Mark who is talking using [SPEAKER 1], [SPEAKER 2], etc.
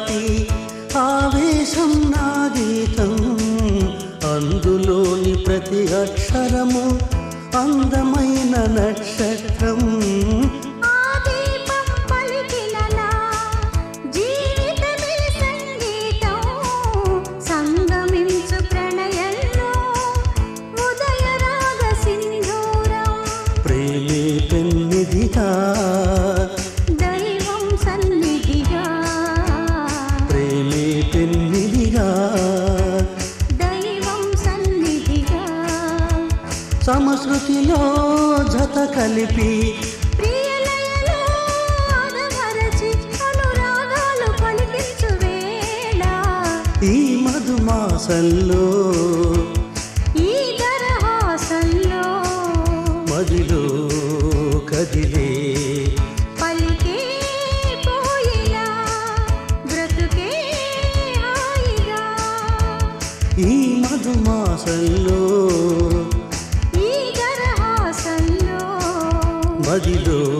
[SPEAKER 1] పాటి ఆవేశం నా గీతం అందులోని ప్రతి అక్షరము అందమైన నక్షత్రం
[SPEAKER 2] ఆ దీపం పలికిన నా జీవితమే సంగీతం సంగమించు ప్రణయంలో ఉదయ రాగ సింధూరం
[SPEAKER 1] ప్రేమే పెన్నిదిగా
[SPEAKER 2] దైవం సన్నిధిగా
[SPEAKER 1] ప్రేమే పెన్నిదిగా
[SPEAKER 2] దైవం సన్నిధిగా
[SPEAKER 1] సమశృతిలో జత కలిపి
[SPEAKER 2] ప్రియలయలో ఆదమరచి అనురాగాలు పలికించు వేళ
[SPEAKER 1] ఈ మధుమాసంలో
[SPEAKER 2] ఈ దరహాసంలో
[SPEAKER 1] మదిలో కదిలే
[SPEAKER 2] పలికే పోయినా బ్రతుకే హాయిగా
[SPEAKER 1] ఈ మధుమాసంలో
[SPEAKER 2] ఈ దరహాసంలో
[SPEAKER 1] మదిలో